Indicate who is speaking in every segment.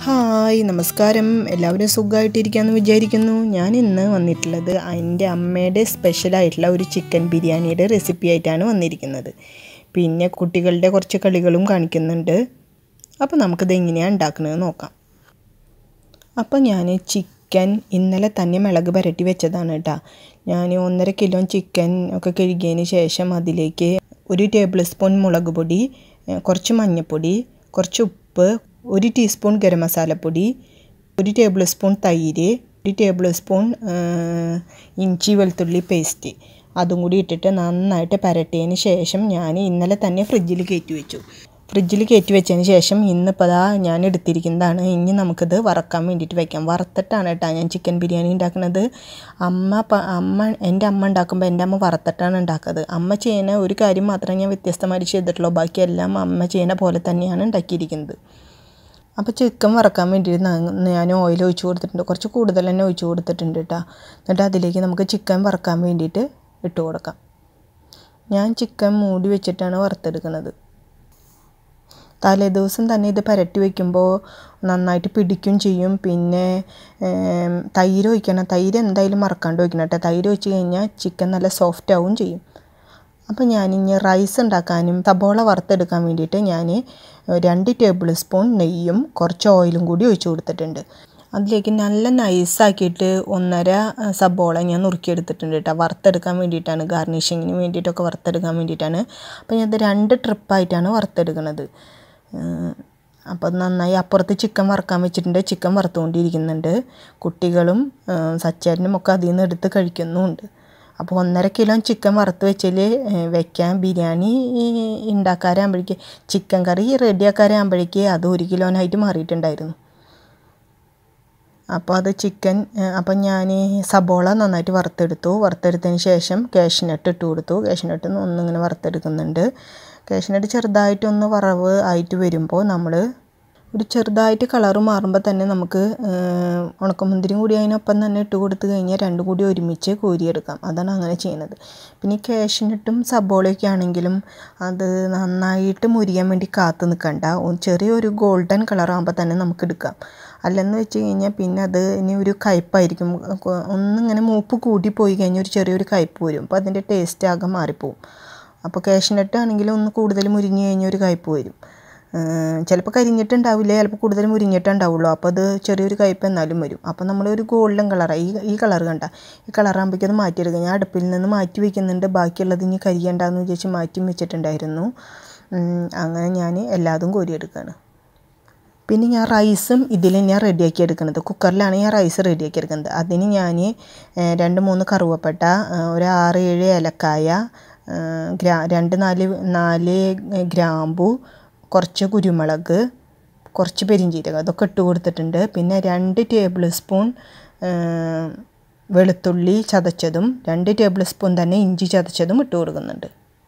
Speaker 1: Hi നമസ്കാരം എല്ലാവരും സുഖമായിട്ടിരിക്കാമെന്ന് വിചാരിക്കുന്നു ഞാൻ ഇന്ന് വന്നിട്ടുള്ളത് എൻ്റെ അമ്മയുടെ സ്പെഷ്യലായിട്ടുള്ള ഒരു ചിക്കൻ ബിരിയാണിയുടെ റെസിപ്പി ആയിട്ടാണ് വന്നിരിക്കുന്നത് പിന്നെ കുട്ടികളുടെ കുറച്ച് കളികളും കാണിക്കുന്നുണ്ട് അപ്പോൾ നമുക്കിത് എങ്ങനെയാണ് ഉണ്ടാക്കുന്നത് നോക്കാം അപ്പോൾ ഞാൻ ചിക്കൻ ഇന്നലെ തന്നെ മിളക് പുരട്ടി വെച്ചതാണ് കേട്ടോ ഞാൻ ഒന്നര കിലോ ചിക്കൻ ഒക്കെ കഴുകിയതിന് ശേഷം അതിലേക്ക് ഒരു ടേബിൾ സ്പൂൺ മുളക് പൊടി കുറച്ച് മഞ്ഞൾപ്പൊടി കുറച്ച് ഉപ്പ് ഒരു ടീസ്പൂൺ ഗരം മസാലപ്പൊടി ഒരു ടേബിൾ സ്പൂൺ തൈര് ഒരു ടേബിൾ സ്പൂൺ ഇഞ്ചി വെളുത്തുള്ളി പേസ്റ്റ് അതും കൂടി ഇട്ടിട്ട് നന്നായിട്ട് പുരട്ടിയതിന് ശേഷം ഞാൻ ഇന്നലെ തന്നെ ഫ്രിഡ്ജിൽ കയറ്റി വെച്ചു ഫ്രിഡ്ജിൽ കയറ്റി വെച്ചതിന് ശേഷം ഇന്നിപ്പോൾ അതാ ഞാൻ എടുത്തിരിക്കുന്നതാണ് ഇനി നമുക്കിത് വറക്കാൻ വേണ്ടിയിട്ട് വെക്കാം വറുത്തിട്ടാണ് കേട്ടോ ഞാൻ ചിക്കൻ ബിരിയാണി ഉണ്ടാക്കുന്നത് അമ്മ അമ്മ എൻ്റെ അമ്മ ഉണ്ടാക്കുമ്പോൾ എൻ്റെ അമ്മ വറുത്തിട്ടാണ് ഉണ്ടാക്കുന്നത് അമ്മ ചെയ്യുന്ന ഒരു കാര്യം മാത്രമേ ഞാൻ വ്യത്യസ്തമായിട്ട് ചെയ്തിട്ടുള്ളൂ ബാക്കിയെല്ലാം അമ്മ ചെയ്യുന്ന പോലെ തന്നെയാണ് ഉണ്ടാക്കിയിരിക്കുന്നത് അപ്പോൾ ചിക്കൻ വറക്കാൻ വേണ്ടിയിട്ട് ഞാൻ ഓയിൽ ഒഴിച്ച് കൊടുത്തിട്ടുണ്ട് കുറച്ച് കൂടുതൽ തന്നെ ഒഴിച്ച് കൊടുത്തിട്ടുണ്ട് കേട്ടോ എന്നിട്ട് അതിലേക്ക് നമുക്ക് ചിക്കൻ വറക്കാൻ വേണ്ടിയിട്ട് ഇട്ട് കൊടുക്കാം ഞാൻ ചിക്കൻ മൂടി വെച്ചിട്ടാണ് വറുത്തെടുക്കുന്നത് തലേ ദിവസം തന്നെ ഇത് പുരട്ടി വയ്ക്കുമ്പോൾ നന്നായിട്ട് പിടിക്കും ചെയ്യും പിന്നെ തൈര് ഒഴിക്കണം തൈര് എന്തായാലും മറക്കാണ്ട് ഒഴിക്കണം കേട്ടോ തൈര് ഒഴിച്ച് കഴിഞ്ഞാൽ ചിക്കൻ നല്ല സോഫ്റ്റ് ആവും ചെയ്യും അപ്പോൾ ഞാനിനി റൈസ് ഉണ്ടാക്കാനും സബോള വറുത്തെടുക്കാൻ വേണ്ടിയിട്ട് ഞാൻ രണ്ട് ടേബിൾ സ്പൂൺ നെയ്യും കുറച്ച് ഓയിലും കൂടി ഒഴിച്ചു കൊടുത്തിട്ടുണ്ട് അതിലേക്ക് നല്ല നൈസാക്കിയിട്ട് ഒന്നര സബോള ഞാൻ നുറുക്കിയെടുത്തിട്ടുണ്ട് കേട്ടോ വറുത്തെടുക്കാൻ വേണ്ടിയിട്ടാണ് ഗാർണിഷിങ്ങിന് വേണ്ടിയിട്ടൊക്കെ വറുത്തെടുക്കാൻ വേണ്ടിയിട്ടാണ് അപ്പോൾ ഞാനത് രണ്ട് ട്രിപ്പായിട്ടാണ് വറുത്തെടുക്കുന്നത് അപ്പോൾ നന്നായി അപ്പുറത്ത് ചിക്കൻ വറുക്കാൻ വെച്ചിട്ടുണ്ട് ചിക്കൻ വറുത്തുകൊണ്ടിരിക്കുന്നുണ്ട് കുട്ടികളും സച്ചേരനും ഒക്കെ അതിൽ നിന്ന് എടുത്ത് കഴിക്കുന്നുമുണ്ട് അപ്പോൾ ഒന്നര കിലോ ചിക്കൻ വറുത്ത് വെച്ചാൽ വെക്കാൻ ബിരിയാണി ഉണ്ടാക്കാറാകുമ്പോഴേക്ക് ചിക്കൻ കറി റെഡിയാക്കാറാകുമ്പോഴേക്ക് അത് ഒരു കിലോനായിട്ട് മാറിയിട്ടുണ്ടായിരുന്നു അപ്പോൾ അത് ചിക്കൻ അപ്പം ഞാൻ സബോള നന്നായിട്ട് വറുത്തെടുത്തു വറുത്തെടുത്തതിന് ശേഷം കാഷ്നട്ട് ഇട്ട് കൊടുത്തു കാഷ്നട്ട് ഒന്നിങ്ങനെ വറുത്തെടുക്കുന്നുണ്ട് കാഷ്നട്ട് ചെറുതായിട്ടൊന്ന് വറവ് ആയിട്ട് വരുമ്പോൾ നമ്മൾ ഒരു ചെറുതായിട്ട് കളറ് മാറുമ്പോൾ തന്നെ നമുക്ക് ഉണക്കമുന്തിരിയും കൂടി അതിനൊപ്പം തന്നെ ഇട്ട് കൊടുത്തു കഴിഞ്ഞാൽ രണ്ടും കൂടി ഒരുമിച്ച് കോരിയെടുക്കാം അതാണ് അങ്ങനെ ചെയ്യുന്നത് പിന്നെ കാഷ്നട്ടും സബോളയൊക്കെ ആണെങ്കിലും അത് നന്നായിട്ട് മുരിയാൻ വേണ്ടി കാത്തു നിൽക്കണ്ട ചെറിയൊരു ഗോൾഡൻ കളറാകുമ്പോൾ തന്നെ നമുക്ക് എടുക്കാം അല്ലെന്ന് വെച്ച് കഴിഞ്ഞാൽ പിന്നെ അത് ഇനി ഒരു കയ്പ്പായിരിക്കും ഒന്നിങ്ങനെ മൂപ്പ് കൂടി പോയി കഴിഞ്ഞാൽ ഒരു ചെറിയൊരു കയ്പ്പ് വരും അപ്പോൾ അതിൻ്റെ ടേസ്റ്റ് ആകെ മാറിപ്പോവും അപ്പോൾ കാഷ്നട്ട് ആണെങ്കിൽ ഒന്ന് കൂടുതൽ മുരിഞ്ഞ് കഴിഞ്ഞാൽ ഒരു കയ്പ്പ് വരും ചിലപ്പോൾ കരിഞ്ഞിട്ടുണ്ടാവില്ല ചിലപ്പോൾ കൂടുതൽ മുരിഞ്ഞിട്ടുണ്ടാവുള്ളൂ അപ്പോൾ അത് ചെറിയൊരു കയ്പ്പ് എന്നാലും വരും അപ്പോൾ നമ്മളൊരു ഗോൾഡൻ കളറാണ് ഈ ഈ കളർ കണ്ട ഈ കളറാകുമ്പോഴേക്കും അത് മാറ്റിയെടുക്കുക ഞാൻ അടുപ്പിൽ നിന്ന് മാറ്റി വയ്ക്കുന്നുണ്ട് ബാക്കിയുള്ളത് ഇനി കരിയണ്ടെന്ന് വിചാരിച്ച് മാറ്റി വെച്ചിട്ടുണ്ടായിരുന്നു അങ്ങനെ ഞാൻ എല്ലാതും കോരിയെടുക്കുകയാണ് പിന്നെ ഞാൻ റൈസും ഇതിൽ ഞാൻ റെഡിയാക്കി എടുക്കുന്നത് കുക്കറിലാണ് ഞാൻ റൈസ് റെഡിയാക്കി എടുക്കുന്നത് അതിന് ഞാൻ രണ്ട് മൂന്ന് കറുവപ്പട്ട ഒരു ആറ് ഏഴ് ഏലക്കായ ഗ്രാ രണ്ട് നാല് നാല് ഗ്രാമ്പു കുറച്ച് കുരുമുളക് കുറച്ച് പെരിഞ്ചീരകം അതൊക്കെ ഇട്ട് കൊടുത്തിട്ടുണ്ട് പിന്നെ രണ്ട് ടേബിൾ സ്പൂൺ വെളുത്തുള്ളി ചതച്ചതും രണ്ട് ടേബിൾ സ്പൂൺ തന്നെ ഇഞ്ചി ചതച്ചതും ഇട്ട് കൊടുക്കുന്നുണ്ട്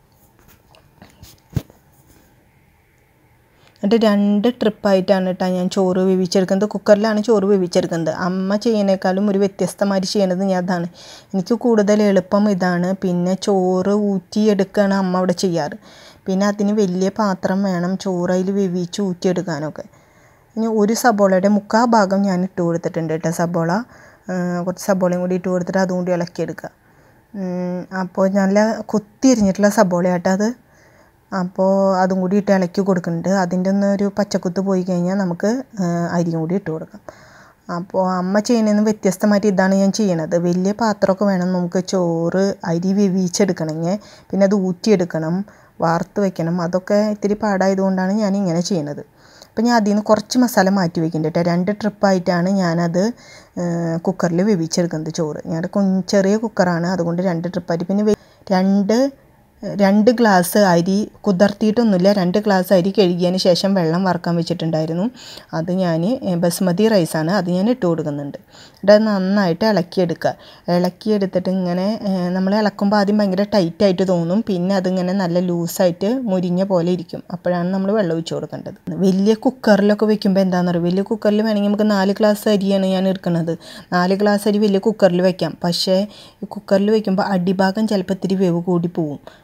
Speaker 1: എന്നിട്ട് രണ്ട് ട്രിപ്പായിട്ടാണ് കേട്ടോ ഞാൻ ചോറ് വേവിച്ചെടുക്കുന്നത് കുക്കറിലാണ് ചോറ് വേവിച്ചെടുക്കുന്നത് അമ്മ ചെയ്യുന്നേക്കാളും ഒരു വ്യത്യസ്തമായിട്ട് ചെയ്യണത് ഞാൻ അതാണ് എനിക്ക് കൂടുതൽ എളുപ്പം ഇതാണ് പിന്നെ ചോറ് ഊറ്റിയെടുക്കുകയാണ് അമ്മ അവിടെ ചെയ്യാറ് പിന്നെ അതിന് വലിയ പാത്രം വേണം ചോറ് അതിൽ വേവിച്ച് ഊറ്റിയെടുക്കാനൊക്കെ ഇനി ഒരു സബോളയുടെ മുക്കാ ഭാഗം ഞാൻ ഇട്ട് കൊടുത്തിട്ടുണ്ട് കേട്ടോ സബോള കുറച്ച് സബോളയും കൂടി ഇട്ട് കൊടുത്തിട്ട് അതും കൂടി ഇളക്കിയെടുക്കുക അപ്പോൾ നല്ല കുത്തി എരിഞ്ഞിട്ടുള്ള സബോള കേട്ടോ അത് അപ്പോൾ അതും കൂടി ഇട്ട് ഇളക്കി കൊടുക്കുന്നുണ്ട് അതിൻ്റെ ഒന്ന് ഒരു പച്ചക്കുത്ത് പോയി കഴിഞ്ഞാൽ നമുക്ക് അരിയും കൂടി ഇട്ട് കൊടുക്കാം അപ്പോൾ അമ്മ ചെയ്യുന്നതിന് വ്യത്യസ്തമായിട്ട് ഇതാണ് ഞാൻ ചെയ്യണത് വലിയ പാത്രമൊക്കെ വേണം നമുക്ക് ചോറ് അരി വേവിച്ചെടുക്കണമെങ്കിൽ പിന്നെ അത് ഊറ്റിയെടുക്കണം വാർത്ത് വെക്കണം അതൊക്കെ ഇത്തിരി പാടായതുകൊണ്ടാണ് ഞാൻ ഇങ്ങനെ ചെയ്യുന്നത് അപ്പോൾ ഞാൻ അതിൽ നിന്ന് കുറച്ച് മസാല മാറ്റി വെക്കുന്നുണ്ട് കേട്ടോ രണ്ട് ട്രിപ്പായിട്ടാണ് ഞാനത് കുക്കറിൽ വേവിച്ചെടുക്കുന്നത് ചോറ് ഞങ്ങളുടെ കുഞ്ഞ് ചെറിയ കുക്കറാണ് അതുകൊണ്ട് രണ്ട് ട്രിപ്പായിട്ട് പിന്നെ രണ്ട് രണ്ട് ഗ്ലാസ് അരി കുതിർത്തിയിട്ടൊന്നുമില്ല രണ്ട് ഗ്ലാസ് അരി കഴുകിയതിന് ശേഷം വെള്ളം വറക്കാൻ വെച്ചിട്ടുണ്ടായിരുന്നു അത് ഞാൻ ബസ്മതി റൈസാണ് അത് ഞാൻ ഇട്ട് കൊടുക്കുന്നുണ്ട് എന്നിട്ട് അത് നന്നായിട്ട് ഇളക്കിയെടുക്കുക ഇളക്കിയെടുത്തിട്ട് ഇങ്ങനെ നമ്മൾ ഇളക്കുമ്പോൾ ആദ്യം ഭയങ്കര ടൈറ്റായിട്ട് തോന്നും പിന്നെ അതിങ്ങനെ നല്ല ലൂസായിട്ട് മുരിഞ്ഞ പോലെ ഇരിക്കും അപ്പോഴാണ് നമ്മൾ വെള്ളം ഒഴിച്ച് കൊടുക്കേണ്ടത് വലിയ കുക്കറിലൊക്കെ വെക്കുമ്പോൾ എന്താണെന്ന് അറിയാം വലിയ കുക്കറിൽ വേണമെങ്കിൽ നമുക്ക് നാല് ഗ്ലാസ് അരിയാണ് ഞാൻ എടുക്കുന്നത് നാല് ഗ്ലാസ് അരി വലിയ കുക്കറിൽ വെക്കാം പക്ഷേ കുക്കറിൽ വെക്കുമ്പോൾ അടിഭാഗം ചിലപ്പോൾ ഇത്തിരി വേവ് കൂടി പോവും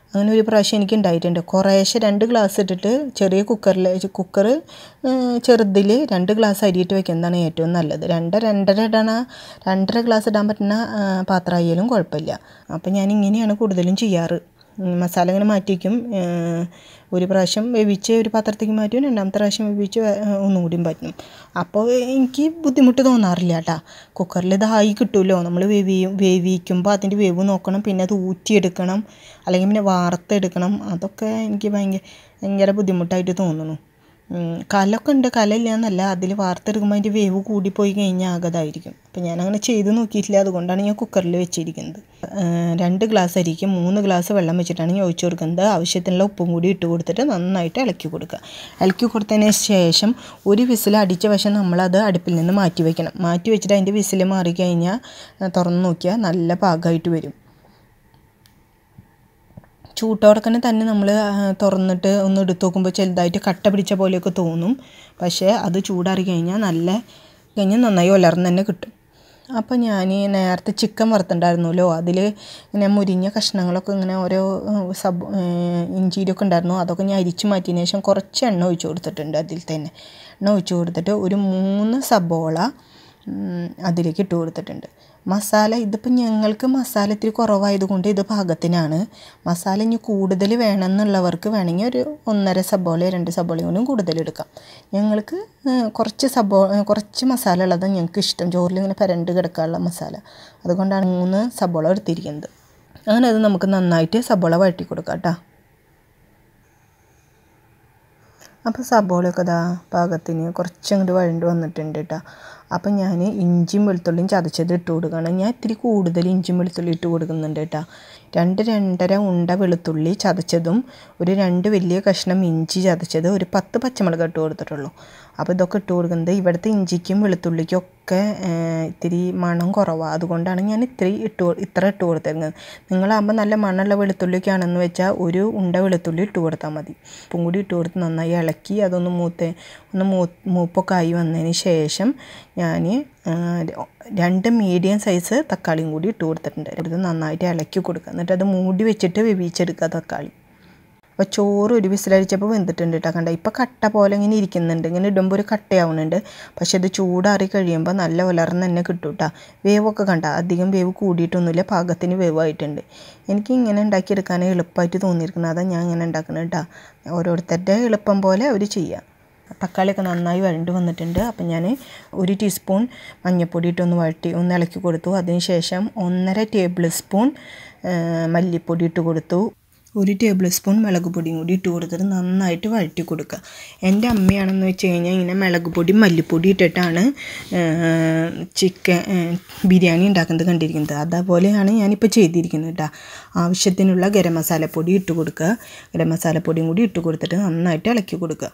Speaker 1: അങ്ങനെ ഒരു പ്രാവശ്യം എനിക്ക് ഉണ്ടായിട്ടുണ്ട് കുറേശ്ശെ രണ്ട് ഗ്ലാസ് ഇട്ടിട്ട് ചെറിയ കുക്കറിൽ കുക്കർ ചെറുതിൽ രണ്ട് ഗ്ലാസ് അരിയിട്ട് വെക്കുന്നതാണ് ഏറ്റവും നല്ലത് രണ്ട് രണ്ടര ഇടണ രണ്ടര ഗ്ലാസ് ഇടാൻ പറ്റുന്ന ആ, പാത്രമായാലും കുഴപ്പമില്ല അപ്പം ഞാൻ ഇങ്ങനെയാണ് കൂടുതലും ചെയ്യാറ് ഉം, മസാല ഇങ്ങനെ മാറ്റി വയ്ക്കും ഏഹ്, ഒരു പ്രാവശ്യം വേവിച്ച് ഒരു പാത്രത്തേക്ക് മാറ്റും രണ്ടാമത്തെ പ്രാവശ്യം വേവിച്ച് വേ- ഒന്നും കൂടിയും പറ്റും അപ്പോൾ എനിക്ക് ബുദ്ധിമുട്ട് തോന്നാറില്ല കേട്ടാ കുക്കറിൽ ഇതായി കിട്ടുമല്ലോ നമ്മൾ വേവിയും വേവിക്കുമ്പോൾ അതിൻ്റെ വേവ് നോക്കണം പിന്നെ അത് ഊറ്റിയെടുക്കണം അല്ലെങ്കിൽ പിന്നെ വാർത്തെടുക്കണം അതൊക്കെ എനിക്ക് ഭയങ്കര ഭയങ്കര ബുദ്ധിമുട്ടായിട്ട് തോന്നുന്നു ഉം, കലമൊക്കെ ഉണ്ട് കലയില്ല എന്നല്ല അതിൽ വാർത്തെടുക്കുമ്പോൾ അതിൻ്റെ വേവ് കൂടിപ്പോയി കഴിഞ്ഞാൽ ആകതായിരിക്കും അപ്പം ഞാനങ്ങനെ ചെയ്ത് നോക്കിയിട്ടില്ല അതുകൊണ്ടാണ് ഞാൻ കുക്കറിൽ വെച്ചിരിക്കുന്നത് ഏഹ്, രണ്ട് ഗ്ലാസ് അരിക്ക് മൂന്ന് ഗ്ലാസ് വെള്ളം വെച്ചിട്ടാണ് ഞാൻ ഒഴിച്ചു കൊടുക്കുന്നത് ആവശ്യത്തിനുള്ള ഉപ്പും കൂടി ഇട്ട് കൊടുത്തിട്ട് നന്നായിട്ട് ഇളക്കി കൊടുക്കുക ഇളക്കി കൊടുത്തതിന് ശേഷം ഒരു വിസിൽ അടിച്ച വശം നമ്മളത് അടുപ്പിൽ നിന്ന് മാറ്റി വെക്കണം മാറ്റി വെച്ചിട്ട് അതിൻ്റെ വിസിൽ മാറിക്കഴിഞ്ഞാൽ ഏഹ്, തുറന്ന് നോക്കിയാൽ നല്ല പാകമായിട്ട് വരും ചൂട്ടോടക്കനെ തന്നെ നമ്മൾ തുറന്നിട്ട് ഒന്ന് എടുത്ത് നോക്കുമ്പോൾ ചെറുതായിട്ട് കട്ട പിടിച്ച പോലെയൊക്കെ തോന്നും പക്ഷേ അത് ചൂടാറി കഴിഞ്ഞാൽ നല്ല കഴിഞ്ഞാൽ നന്നായി ഉലർന്ന് തന്നെ കിട്ടും അപ്പോൾ ഞാൻ നേരത്തെ ചിക്കൻ വറുത്തുണ്ടായിരുന്നല്ലോ അതിൽ ഇങ്ങനെ മുരിഞ്ഞ കഷ്ണങ്ങളൊക്കെ ഇങ്ങനെ ഓരോ ഏഹ്, സബ് ഏഹ്, ഇഞ്ചിയിലൊക്കെ ഉണ്ടായിരുന്നു അതൊക്കെ ഞാൻ അരിച്ച് മാറ്റിയതിന് ശേഷം കുറച്ച് എണ്ണ ഒഴിച്ച് കൊടുത്തിട്ടുണ്ട് അതിൽ തന്നെ എണ്ണ ഒഴിച്ച് കൊടുത്തിട്ട് ഒരു മൂന്ന് സബോള ഉം, അതിലേക്ക് ഇട്ട് കൊടുത്തിട്ടുണ്ട് മസാല ഇതിപ്പോൾ ഞങ്ങൾക്ക് മസാല ഇത്തിരി കുറവായതുകൊണ്ട് ഇത് പാകത്തിനാണ് മസാല ഇനി കൂടുതൽ വേണമെന്നുള്ളവർക്ക് വേണമെങ്കിൽ ഒരു ഒന്നര സബോളയോ രണ്ട് സബോളയോ കൊണ്ടും കൂടുതൽ എടുക്കാം ഞങ്ങൾക്ക് ഏഹ്, കുറച്ച് സബോ ഏഹ്, കുറച്ച് മസാല ഉള്ളത് ഞങ്ങൾക്ക് ഇഷ്ടം ചോറിൽ ഇങ്ങനെ പരണ്ട് കിടക്കാനുള്ള മസാല അതുകൊണ്ടാണ് മൂന്ന് സബോള എടുത്തിരിക്കുന്നത് അങ്ങനെ അത് നമുക്ക് നന്നായിട്ട് സബോള വഴറ്റി കൊടുക്കാം കേട്ടോ അപ്പോൾ സബോളയൊക്കെ ഇതാ പാകത്തിന് കുറച്ചങ്ങോട്ട് വഴണ്ട് വന്നിട്ടുണ്ട് കേട്ടോ അപ്പം ഞാൻ ഇഞ്ചിയും വെളുത്തുള്ളിയും ചതച്ചത് ഇട്ട് കൊടുക്കണം ഞാൻ ഇത്തിരി കൂടുതൽ ഇഞ്ചിയും വെളുത്തുള്ളി ഇട്ട് കൊടുക്കുന്നുണ്ട് കേട്ടോ രണ്ട് രണ്ടര ഉണ്ട വെളുത്തുള്ളി ചതച്ചതും ഒരു രണ്ട് വലിയ കഷ്ണം ഇഞ്ചി ചതച്ചത് ഒരു പത്ത് പച്ചമുളക് ഇട്ട് കൊടുത്തിട്ടുള്ളൂ അപ്പോൾ ഇതൊക്കെ ഇട്ട് കൊടുക്കുന്നത് ഇവിടുത്തെ ഇഞ്ചിക്കും വെളുത്തുള്ളിക്കും ഒക്കെ ഏഹ്, ഇത്തിരി മണം കുറവാണ് അതുകൊണ്ടാണ് ഞാൻ ഇത്തിരി ഇട്ട് കൊ- ഇത്ര ഇട്ട് കൊടുത്തിരുന്നത് നിങ്ങളാകുമ്പോൾ നല്ല മണമുള്ള വെളുത്തുള്ളിയൊക്കെ ആണെന്ന് വെച്ചാൽ ഒരു ഉണ്ട വെളുത്തുള്ളി ഇട്ട് കൊടുത്താൽ മതി ഉപ്പും കൂടി ഇട്ട് കൊടുത്ത് നന്നായി ഇളക്കി അതൊന്ന് മൂത്ത് ഒന്ന് മൂ മൂപ്പൊക്കെ ആയി വന്നതിന് ശേഷം ഞാൻ രണ്ട് മീഡിയം സൈസ് തക്കാളിയും കൂടി ഇട്ട് കൊടുത്തിട്ടുണ്ട് ഇത് നന്നായിട്ട് ഇളക്കി കൊടുക്കുക എന്നിട്ട് അത് മൂടി വെച്ചിട്ട് വേവിച്ചെടുക്കുക തക്കാളി അപ്പോൾ ചോറ് ഒരു വിസിലടിച്ചപ്പോൾ വെന്തിട്ടുണ്ട് കേട്ടോ കണ്ട ഇപ്പോൾ കട്ട പോലെ ഇങ്ങനെ ഇരിക്കുന്നുണ്ട് ഇങ്ങനെ ഇടുമ്പോൾ ഒരു കട്ടയാവുന്നുണ്ട് പക്ഷെ ഇത് ചൂടാറി കഴിയുമ്പോൾ നല്ല ഉലർന്ന് തന്നെ കിട്ടും കേട്ടോ വേവൊക്കെ കണ്ട അധികം വേവ് കൂടിയിട്ടൊന്നുമില്ല പാകത്തിന് വേവായിട്ടുണ്ട് എനിക്ക് ഇങ്ങനെ ഉണ്ടാക്കിയെടുക്കാൻ എളുപ്പമായിട്ട് തോന്നിയിരിക്കുന്നത് അതാണ് ഞാൻ ഇങ്ങനെ ഉണ്ടാക്കുന്നത് കേട്ടോ ഓരോരുത്തരുടെ എളുപ്പം പോലെ അവർ ചെയ്യുക തക്കാളിയൊക്കെ നന്നായി വഴണ്ട് വന്നിട്ടുണ്ട് അപ്പം ഞാൻ ഒരു ടീസ്പൂൺ മഞ്ഞൾപ്പൊടി ഇട്ടൊന്ന് വഴറ്റി ഒന്ന് ഇളക്കി കൊടുത്തു അതിനുശേഷം ഒന്നര ടേബിൾ സ്പൂൺ ആ, മല്ലിപ്പൊടി ഇട്ട് കൊടുത്തു ഒരു ടേബിൾ സ്പൂൺ മുളക് പൊടിയും കൂടി ഇട്ട് കൊടുത്തിട്ട് നന്നായിട്ട് വഴറ്റി കൊടുക്കുക എൻ്റെ അമ്മയാണെന്ന് വെച്ച് കഴിഞ്ഞാൽ ഇങ്ങനെ മുളക് പൊടി മല്ലിപ്പൊടി ഇട്ടിട്ടാണ് ചിക്കൻ ബിരിയാണി ഉണ്ടാക്കുന്നത് കണ്ടിരിക്കുന്നത് അതേപോലെയാണ് ഞാനിപ്പോൾ ചെയ്തിരിക്കുന്നത് കേട്ടോ ആവശ്യത്തിനുള്ള ഗരം മസാലപ്പൊടി ഇട്ട് കൊടുക്കുക ഗരം മസാലപ്പൊടിയും കൂടി ഇട്ട് കൊടുത്തിട്ട് നന്നായിട്ട് ഇളക്കി കൊടുക്കുക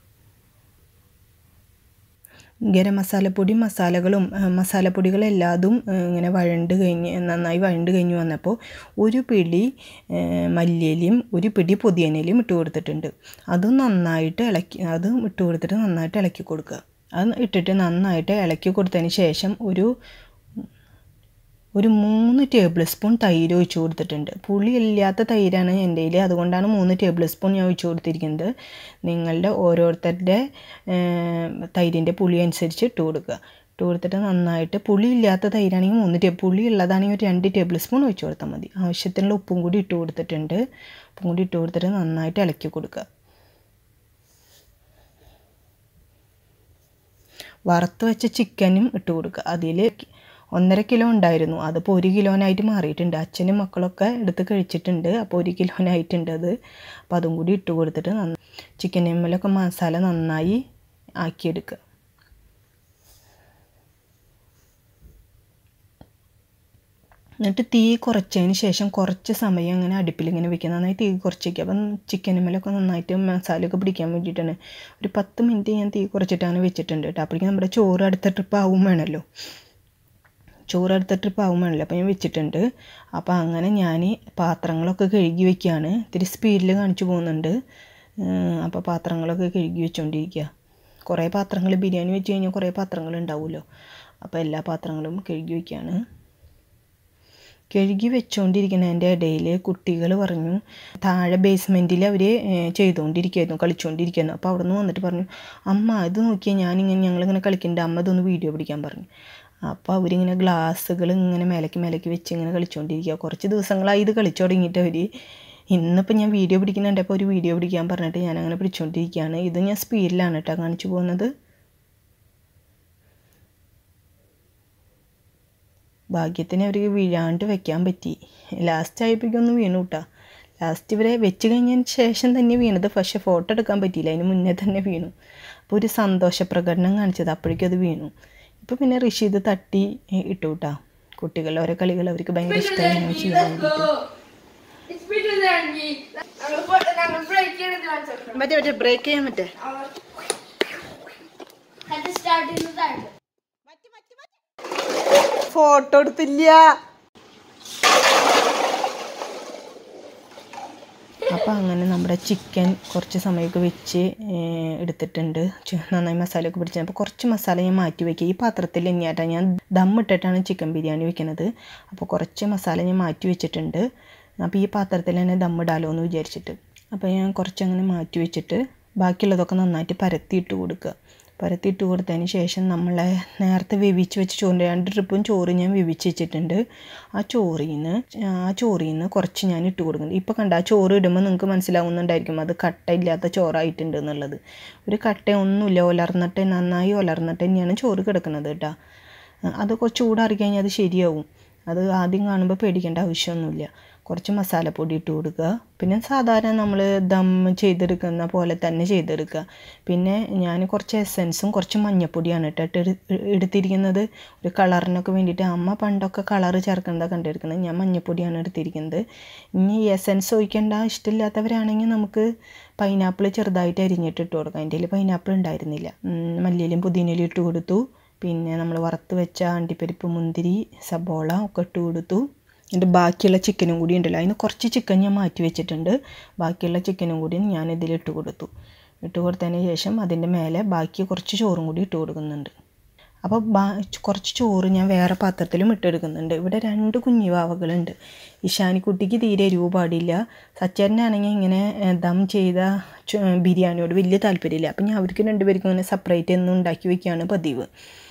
Speaker 1: ഗരം മസാലപ്പൊടി മസാലകളും ആ, മസാലപ്പൊടികളെല്ലാതും ആ, ഇങ്ങനെ വഴണ്ട് കഴിഞ്ഞ് നന്നായി വഴണ്ട് കഴിഞ്ഞ് വന്നപ്പോൾ ഒരു പിടി ആ, മല്ലിയിലയും ഒരു പിടി പുതിയനയിലും ഇട്ട് കൊടുത്തിട്ടുണ്ട് അതും നന്നായിട്ട് ഇളക്കി അതും ഇട്ട് കൊടുത്തിട്ട് നന്നായിട്ട് ഇളക്കി കൊടുക്കുക അത് ഇട്ടിട്ട് നന്നായിട്ട് ഇളക്കി കൊടുത്തതിന് ശേഷം ഒരു ഒരു മൂന്ന് ടേബിൾ സ്പൂൺ തൈര് ഒഴിച്ച് കൊടുത്തിട്ടുണ്ട് പുളി ഇല്ലാത്ത തൈരാണ് എൻ്റെ കയ്യിൽ അതുകൊണ്ടാണ് മൂന്ന് ടേബിൾ സ്പൂൺ ഞാൻ ഒഴിച്ച് കൊടുത്തിരിക്കുന്നത് നിങ്ങളുടെ ഓരോരുത്തരുടെ തൈരിൻ്റെ പുളി അനുസരിച്ച് ഇട്ട് കൊടുക്കുക ഇട്ട് കൊടുത്തിട്ട് നന്നായിട്ട് പുളി ഇല്ലാത്ത തൈരാണെങ്കിൽ മൂന്ന് ടേ പുളി ഉള്ളതാണെങ്കിൽ ഒരു രണ്ട് ടേബിൾ സ്പൂൺ ഒഴിച്ച് കൊടുത്താൽ മതി ആവശ്യത്തിനുള്ള ഉപ്പും കൂടി ഇട്ട് കൊടുത്തിട്ടുണ്ട് ഉപ്പും കൂടി ഇട്ട് കൊടുത്തിട്ട് നന്നായിട്ട് ഇളക്കി കൊടുക്കുക വറുത്ത് വെച്ച ചിക്കനും ഇട്ട് കൊടുക്കുക അതിൽ ഒന്നര കിലോ ഉണ്ടായിരുന്നു അതിപ്പോൾ ഒരു കിലോനായിട്ട് മാറിയിട്ടുണ്ട് അച്ഛനും മക്കളൊക്കെ എടുത്ത് കഴിച്ചിട്ടുണ്ട് അപ്പോൾ ഒരു കിലോനായിട്ടുണ്ട് അത് അപ്പോൾ അതും കൂടി ഇട്ട് കൊടുത്തിട്ട് നന്ന ചിക്കൻ എമ്മലൊക്കെ മസാല നന്നായി ആക്കിയെടുക്കുക എന്നിട്ട് തീ കുറച്ചതിന് ശേഷം കുറച്ച് സമയം അങ്ങനെ അടുപ്പിൽ ഇങ്ങനെ വെക്കുക നന്നായി തീ കുറച്ച് വയ്ക്കുക അപ്പം ചിക്കനുമേലൊക്കെ നന്നായിട്ട് മസാലയൊക്കെ പിടിക്കാൻ വേണ്ടിയിട്ടാണ് ഒരു പത്ത് മിനിറ്റ് ഞാൻ തീ കുറച്ചിട്ടാണ് വെച്ചിട്ടുണ്ട് കേട്ടോ അപ്പോഴേക്കും നമ്മുടെ ചോറ് അടുത്ത ട്രിപ്പ് ആവും വേണമല്ലോ ചോറ് അടുത്ത ട്രിപ്പ് ആവും വേണമല്ലോ അപ്പോൾ ഞാൻ വെച്ചിട്ടുണ്ട് അപ്പോൾ അങ്ങനെ ഞാൻ പാത്രങ്ങളൊക്കെ കഴുകി വെക്കുകയാണ് ഇത്തിരി സ്പീഡിൽ കാണിച്ചു പോകുന്നുണ്ട് അപ്പോൾ പാത്രങ്ങളൊക്കെ കഴുകി വെച്ചുകൊണ്ടിരിക്കുക കുറേ പാത്രങ്ങൾ ബിരിയാണി വെച്ച് കഴിഞ്ഞാൽ കുറേ പാത്രങ്ങൾ ഉണ്ടാവുമല്ലോ അപ്പോൾ എല്ലാ പാത്രങ്ങളും കഴുകി വയ്ക്കുകയാണ് കഴുകി വെച്ചുകൊണ്ടിരിക്കുന്നതിൻ്റെ ഇടയിൽ കുട്ടികൾ പറഞ്ഞു താഴെ ബേസ്മെൻറ്റിൽ അവർ ചെയ്തുകൊണ്ടിരിക്കുകയായിരുന്നു കളിച്ചുകൊണ്ടിരിക്കുകയായിരുന്നു അപ്പോൾ അവിടെ നിന്ന് വന്നിട്ട് പറഞ്ഞു അമ്മ ഇത് നോക്കിയാൽ ഞാനിങ്ങനെ ഞങ്ങളിങ്ങനെ കളിക്കുന്നുണ്ട് അമ്മ ഇതൊന്ന് വീഡിയോ പിടിക്കാൻ പറഞ്ഞു അപ്പോൾ അവരിങ്ങനെ ഗ്ലാസ്സുകൾ ഇങ്ങനെ മേലേക്ക് മേലേക്ക് വെച്ച് ഇങ്ങനെ കളിച്ചുകൊണ്ടിരിക്കുക കുറച്ച് ദിവസങ്ങളായി ഇത് കളിച്ചു തുടങ്ങിയിട്ട് അവർ ഇന്നിപ്പോൾ ഞാൻ വീഡിയോ പിടിക്കുന്നുണ്ട് അപ്പോൾ ഒരു വീഡിയോ പിടിക്കാൻ പറഞ്ഞിട്ട് ഞാൻ അങ്ങനെ പിടിച്ചുകൊണ്ടിരിക്കുകയാണ് ഇത് ഞാൻ സ്പീഡിലാണ് കേട്ടോ കാണിച്ചു പോകുന്നത് ഭാഗ്യത്തിന് അവർക്ക് വീഴാണ്ട് വെക്കാൻ പറ്റി ലാസ്റ്റ് ആയപ്പോഴേക്കൊന്ന് വീണു കേട്ടോ ലാസ്റ്റ് ഇവരെ വെച്ച് കഴിഞ്ഞതിന് ശേഷം തന്നെ വീണത് പക്ഷേ ഫോട്ടോ എടുക്കാൻ പറ്റിയില്ല അതിന് മുന്നേ തന്നെ വീണു അപ്പോൾ ഒരു സന്തോഷ പ്രകടനം കാണിച്ചത് അപ്പോഴേക്കും അത് വീണു ഇപ്പോൾ പിന്നെ ഋഷി ഇത് തട്ടി ഇട്ടു കേട്ടോ കുട്ടികൾ ഓരോ കളികൾ അവർക്ക് ഭയങ്കര ഇഷ്ടമായി ചെയ്യാൻ വേണ്ടിയിട്ട്
Speaker 2: It's bigger than me. I'm gonna put it on the break. Get it on something.
Speaker 1: മറ്റേ മറ്റേ ബ്രേക്ക് ചെയ്യാൻ പറ്റേ
Speaker 2: Had to start in the dark.
Speaker 1: Photo എടുത്തില്ല അപ്പോൾ അങ്ങനെ നമ്മുടെ ചിക്കൻ കുറച്ച് സമയമൊക്കെ വെച്ച് ഏഹ്, എടുത്തിട്ടുണ്ട് ചി- നന്നായി മസാലയൊക്കെ പിടിച്ചത് അപ്പോൾ കുറച്ച് മസാല ഞാൻ മാറ്റി വയ്ക്കുക ഈ പാത്രത്തിൽ തന്നെയാട്ടാ ഞാൻ ദം ഇട്ടിട്ടാണ് ചിക്കൻ ബിരിയാണി വെക്കുന്നത് അപ്പോൾ കുറച്ച് മസാല ഞാൻ മാറ്റി വെച്ചിട്ടുണ്ട് അപ്പോൾ ഈ പാത്രത്തിൽ തന്നെ ദം ഇടാലോ എന്ന് വിചാരിച്ചിട്ട് അപ്പോൾ ഞാൻ കുറച്ചങ്ങനെ മാറ്റി വെച്ചിട്ട് ബാക്കിയുള്ളതൊക്കെ നന്നായിട്ട് പരത്തിയിട്ട് കൊടുക്കുക പരത്തിയിട്ട് കൊടുത്തതിന് ശേഷം നമ്മളെ നേരത്തെ വേവിച്ച് വെച്ച ചോറിൻ്റെ രണ്ട് ട്രിപ്പും ചോറ് ഞാൻ വേവിച്ച് വെച്ചിട്ടുണ്ട് ആ ചോറിൽ നിന്ന് ആ ചോറിൽ നിന്ന് കുറച്ച് ഞാൻ ഇട്ട് കൊടുക്കുന്നുണ്ട് ഇപ്പോൾ കണ്ട ആ ചോറ് ഇടുമ്പോൾ നിങ്ങൾക്ക് മനസ്സിലാവുന്നുണ്ടായിരിക്കും അത് കട്ടയില്ലാത്ത ചോറായിട്ടുണ്ട് എന്നുള്ളത് ഒരു കട്ട ഒന്നുമില്ല ഒലർന്നിട്ട് നന്നായി ഒലർന്നിട്ട് തന്നെയാണ് ചോറ് കിടക്കുന്നത് കേട്ടോ അത് കുറച്ച് ചൂടാറി കഴിഞ്ഞാൽ അത് ശരിയാവും അത് ആദ്യം കാണുമ്പോൾ പേടിക്കേണ്ട ആവശ്യമൊന്നുമില്ല കുറച്ച് മസാലപ്പൊടി ഇട്ട് കൊടുക്കുക പിന്നെ സാധാരണ നമ്മൾ ദം ചെയ്തെടുക്കുന്ന പോലെ തന്നെ ചെയ്തെടുക്കുക പിന്നെ ഞാൻ കുറച്ച് എസൻസും കുറച്ച് മഞ്ഞപ്പൊടിയാണ് കേട്ടോ ഇട്ട് എടുത്തിരിക്കുന്നത് ഒരു കളറിനൊക്കെ വേണ്ടിയിട്ട് അമ്മ പണ്ടൊക്കെ കളറ് ചേർക്കുന്നതാണ് കണ്ടെടുക്കുന്നത് ഞാൻ മഞ്ഞപ്പൊടിയാണ് എടുത്തിരിക്കുന്നത് ഇനി എസൻസ് ഒഴിക്കേണ്ട ഇഷ്ടമില്ലാത്തവരാണെങ്കിൽ നമുക്ക് പൈനാപ്പിൾ ചെറുതായിട്ട് അരിഞ്ഞിട്ട് ഇട്ട് കൊടുക്കാം എൻ്റെ കയ്യിൽ പൈനാപ്പിൾ ഉണ്ടായിരുന്നില്ല ഉം, മല്ലിയിലും പുതിനയിലും ഇട്ട് കൊടുത്തു പിന്നെ നമ്മൾ വറുത്ത് വെച്ച അണ്ടിപ്പരിപ്പ് മുന്തിരി സബോള ഒക്കെ ഇട്ട് കൊടുത്തു എന്നിട്ട് ബാക്കിയുള്ള ചിക്കനും കൂടി ഉണ്ടല്ലോ അതിന് കുറച്ച് ചിക്കൻ ഞാൻ മാറ്റി വെച്ചിട്ടുണ്ട് ബാക്കിയുള്ള ചിക്കനും കൂടി ഞാൻ ഇതിൽ ഇട്ട് കൊടുത്തു ഇട്ട് കൊടുത്തതിന് ശേഷം അതിൻ്റെ മേലെ ബാക്കി കുറച്ച് ചോറും കൂടി ഇട്ട് കൊടുക്കുന്നുണ്ട് അപ്പോൾ ബാ കുറച്ച് ചോറ് ഞാൻ വേറെ പാത്രത്തിലും ഇട്ടെടുക്കുന്നുണ്ട് ഇവിടെ രണ്ട് കുഞ്ഞിവാവകളുണ്ട് ഇഷാനിക്കുട്ടിക്ക് തീരെ എരിവ് പാടില്ല സച്ചേരനാണെങ്കിൽ ഇങ്ങനെ ഏഹ്, ദം ചെയ്ത ചു- ബിരിയാണിയോട് വലിയ താല്പര്യമില്ല അപ്പം ഞാൻ അവർക്ക് രണ്ടുപേർക്കും ഇങ്ങനെ സെപ്പറേറ്റ് എന്നും ഉണ്ടാക്കി വയ്ക്കുകയാണ് പതിവ്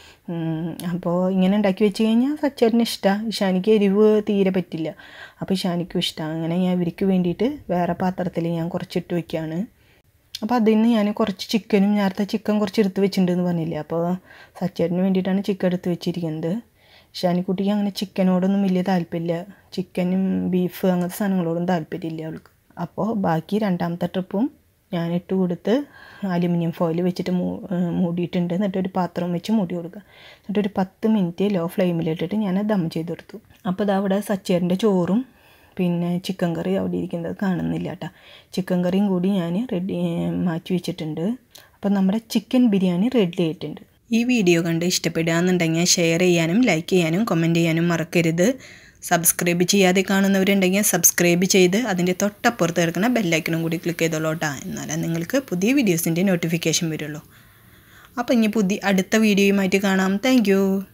Speaker 1: അപ്പോൾ ഇങ്ങനെ ഉണ്ടാക്കി വെച്ച് കഴിഞ്ഞാൽ സച്ചേട്ടന് ഇഷ്ടമാണ് ഇഷാനിക്ക് എരിവ് തീരെ പറ്റില്ല അപ്പോൾ ഇഷാനിക്കും ഇഷ്ടമാണ് അങ്ങനെ ഞാൻ ഇവർക്ക് വേണ്ടിയിട്ട് വേറെ പാത്രത്തിൽ ഞാൻ കുറച്ചിട്ട് വെക്കുകയാണ് അപ്പോൾ അതിൽ നിന്ന് ഞാൻ കുറച്ച് ചിക്കനും നേരത്തെ ചിക്കൻ കുറച്ച് എടുത്ത് വെച്ചിട്ടുണ്ടെന്ന് പറഞ്ഞില്ലേ അപ്പോൾ സച്ചേട്ടന് വേണ്ടിയിട്ടാണ് ചിക്കൻ എടുത്ത് വെച്ചിരിക്കുന്നത് ഷാനിക്കുട്ടിക്ക് അങ്ങനെ ചിക്കനോടൊന്നും വലിയ താല്പര്യമില്ല ചിക്കനും ബീഫ് അങ്ങനത്തെ സാധനങ്ങളോടും താല്പര്യമില്ല അവൾക്ക് അപ്പോൾ ബാക്കി രണ്ടാമത്തെ ട്രിപ്പും ഞാൻ ഇട്ട് കൊടുത്ത് അലുമിനിയം ഫോയിൽ വെച്ചിട്ട് മൂ ഏഹ് മൂടിയിട്ടുണ്ട് എന്നിട്ട് ഒരു പാത്രം വെച്ച് മൂടി കൊടുക്കുക എന്നിട്ട് ഒരു പത്ത് മിനിറ്റ് ലോ ഫ്ലെയിമിലിട്ടിട്ട് ഞാൻ ദം ചെയ്ത് കൊടുത്തു അപ്പോൾ ഇതാ അവിടെ സച്ചേറിൻ്റെ ചോറും പിന്നെ ചിക്കൻ കറി അവിടെ ഇരിക്കുന്നത് കാണുന്നില്ല കേട്ടോ ചിക്കൻ കറിയും കൂടി ഞാൻ റെഡി മാറ്റി വെച്ചിട്ടുണ്ട് അപ്പം നമ്മുടെ ചിക്കൻ ബിരിയാണി റെഡി ആയിട്ടുണ്ട് ഈ വീഡിയോ കണ്ട് ഇഷ്ടപ്പെടുകയെന്നുണ്ടെങ്കിൽ ഷെയർ ചെയ്യാനും ലൈക്ക് ചെയ്യാനും കമൻറ്റ് ചെയ്യാനും മറക്കരുത് സബ്സ്ക്രൈബ് ചെയ്യാതെ കാണുന്നവരുണ്ടെങ്കിൽ സബ്സ്ക്രൈബ് ചെയ്ത് അതിൻ്റെ തൊട്ടപ്പുറത്ത് കിടക്കുന്ന ബെല്ലൈക്കണും കൂടി ക്ലിക്ക് ചെയ്തോളൂട്ടാ എന്നാലേ നിങ്ങൾക്ക് പുതിയ വീഡിയോസിൻ്റെ നോട്ടിഫിക്കേഷൻ വരുള്ളൂ അപ്പോൾ ഇനി പുതിയ അടുത്ത വീഡിയോയുമായിട്ട് കാണാം താങ്ക്